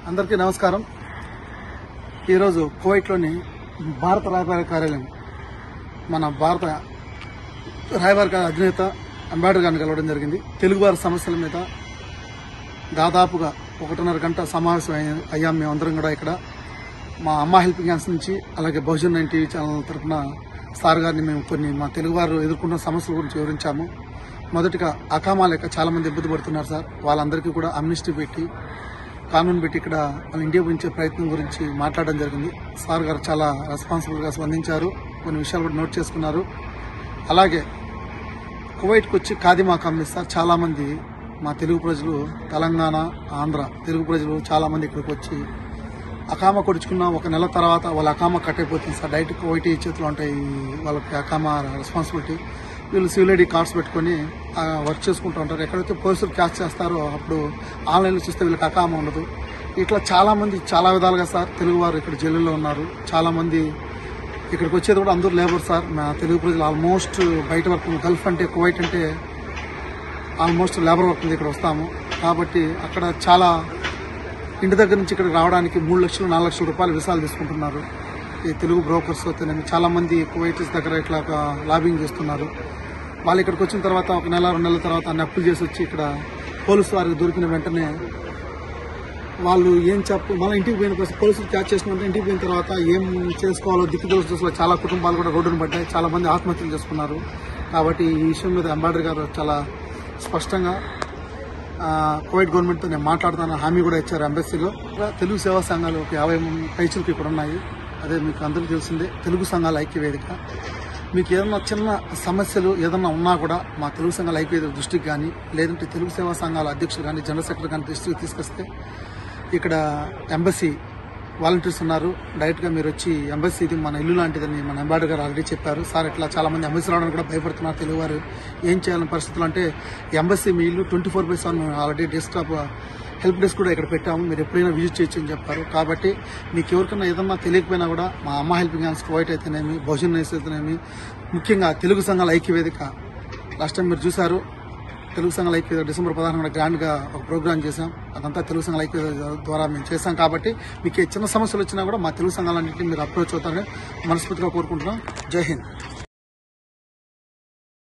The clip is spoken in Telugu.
అందరికీ నమస్కారం ఈరోజు కువైట్లోని భారత రాయబార కార్యాలయం మన భారత రాయబార కార్య అధినేత అంబేద్కర్ గారిని కలవడం జరిగింది తెలుగువారి సమస్యల మీద దాదాపుగా ఒకటిన్నర గంట సమావేశం అయ్య- అయ్యాం మేమందరం కూడా ఇక్కడ మా అమ్మ హెల్పింగ్ హ్యాండ్స్ నుంచి అలాగే బహుజన్ నైన్ టీవీ ఛానల్ తరఫున సార్ గారిని మేము కొన్ని మా తెలుగువారు ఎదుర్కొన్న సమస్యల గురించి వివరించాము మొదటిగా అకామా లేక చాలా మంది ఇబ్బంది పడుతున్నారు సార్ వాళ్ళందరికీ కూడా అమ్నిస్టీ పెట్టి కానూన్ పెట్టి ఇక్కడ మన ఇండియా గురించే ప్రయత్నం గురించి మాట్లాడడం జరిగింది సార్ గారు చాలా రెస్పాన్సిబుల్ గా స్పందించారు కొన్ని విషయాలు కూడా నోట్ చేసుకున్నారు అలాగే కువైట్కి వచ్చి ఖాదిమా అమ్మిస్తారు చాలా మంది మా తెలుగు ప్రజలు తెలంగాణ ఆంధ్ర తెలుగు ప్రజలు చాలా మంది ఇక్కడికి వచ్చి అకామ కొడుచుకున్న ఒక నెల తర్వాత వాళ్ళ అకామ కట్ అయిపోతుంది సార్ డైరెక్ట్ కువైట్ చేతిలో ఉంటాయి వాళ్ళకి అకామ రెస్పాన్సిబిలిటీ వీళ్ళు సివిల్ ఐడి కార్డ్స్ పెట్టుకొని ఆ, వర్క్ చేసుకుంటూ ఉంటారు ఎక్కడైతే పోలీసులు క్యాచ్ చేస్తారో అప్పుడు ఆన్లైన్లో చూస్తే వీళ్ళకి అకామ ఉండదు ఇట్లా చాలా మంది చాలా విధాలుగా సార్ తెలుగు వారు ఇక్కడ జైలులో ఉన్నారు చాలా మంది ఇక్కడికి వచ్చేది కూడా అందరూ లేబర్ సార్ మా తెలుగు ప్రజలు ఆల్మోస్ట్ బయట వర్క్ గల్ఫ్ అంటే కువైట్ అంటే ఆల్మోస్ట్ లేబర్ వర్క్ మీద ఇక్కడ వస్తాము కాబట్టి అక్కడ చాలా ఇంటి దగ్గర నుంచి ఇక్కడికి రావడానికి మూడు లక్షలు నాలుగు లక్షల రూపాయలు విసాలు తీసుకుంటున్నారు ఈ తెలుగు బ్రోకర్స్ అయితేనేమి చాలా మంది కువైటీస్ దగ్గర ఇట్లా ఒక లాబింగ్ చేస్తున్నారు వాళ్ళు ఇక్కడికి వచ్చిన తర్వాత ఒక నెల రెండు నెలల తర్వాత అన్ని అప్పులు చేసి వచ్చి ఇక్కడ పోలీసు వారికి దొరికిన వెంటనే వాళ్ళు ఏం చెప్పు మన ఇంటికి పోయిన తర్వాత పోలీసులు క్యాచ్ చేసుకుంటే ఇంటికి పోయిన తర్వాత ఏం చేసుకోవాలో దిక్కు దోష చాలా కుటుంబాలు కూడా రోడ్డును పడ్డాయి చాలా మంది ఆత్మహత్యలు చేసుకున్నారు కాబట్టి ఈ విషయం మీద అంబాడర్ గారు చాలా స్పష్టంగా ఆ, కువైట్ గవర్నమెంట్తో నేను మాట్లాడుతాను హామీ కూడా ఇచ్చారు ఎంబసీలో తెలుగు సేవా సంఘాలు ఒక యాభై మంది పైచులకు ఇక్కడ ఉన్నాయి అదే మీకు అందరికీ తెలిసిందే తెలుగు సంఘాల ఐక్యవేదిక మీకు ఏదన్నా చిన్న సమస్యలు ఏదన్నా ఉన్నా కూడా మా తెలుగు సంఘాల ఐక్యవేదిక దృష్టికి కానీ లేదంటే తెలుగు సేవా సంఘాల అధ్యక్షులు కానీ జనరల్ సెక్రటరీ కానీ దృష్టికి తీసుకొస్తే ఇక్కడ ఎంబసీ వాలంటీర్స్ ఉన్నారు డైరెక్ట్ గా మీరు వచ్చి ఎంబసీ ఇది మన ఇల్లు లాంటిదని మన అంబాడర్ గారు ఆల్రెడీ చెప్పారు సార్ ఇట్లా చాలా మంది ఎంబసీ రావడానికి కూడా భయపడుతున్నారు తెలుగువారు ఏం చేయాలని పరిస్థితులు అంటే ఎంబసీ మీ ఇల్లు twenty four by seven already desktop help desk కూడా ఇక్కడ పెట్టాము మీరు ఎప్పుడైనా విజిట్ చేయొచ్చు అని చెప్పారు కాబట్టి మీకు ఎవరికైనా ఏదన్నా తెలియకపోయినా కూడా మా అమ్మ హెల్పింగ్ హ్యాండ్స్ కువైట్ అయితేనేమి బహుజన్ నైస్ అయితేనేమి ముఖ్యంగా తెలుగు సంఘాల ఐక్యవేదిక లాస్ట్ టైం మీరు చూశారు తెలుగు సంఘాల ఐక్యత డిసెంబర్ పదహారున గ్రాండ్ గా ఒక ప్రోగ్రామ్ చేశాం అదంతా తెలుగు సంఘాల ఐక్యత ద్వారా మేము చేశాం కాబట్టి మీకు ఏ చిన్న సమస్యలు వచ్చినా కూడా మా తెలుగు సంఘాలన్నింటినీ మీరు అప్రోచ్ అవుతారని మనస్ఫూర్తిగా కోరుకుంటున్నాం జై హింద్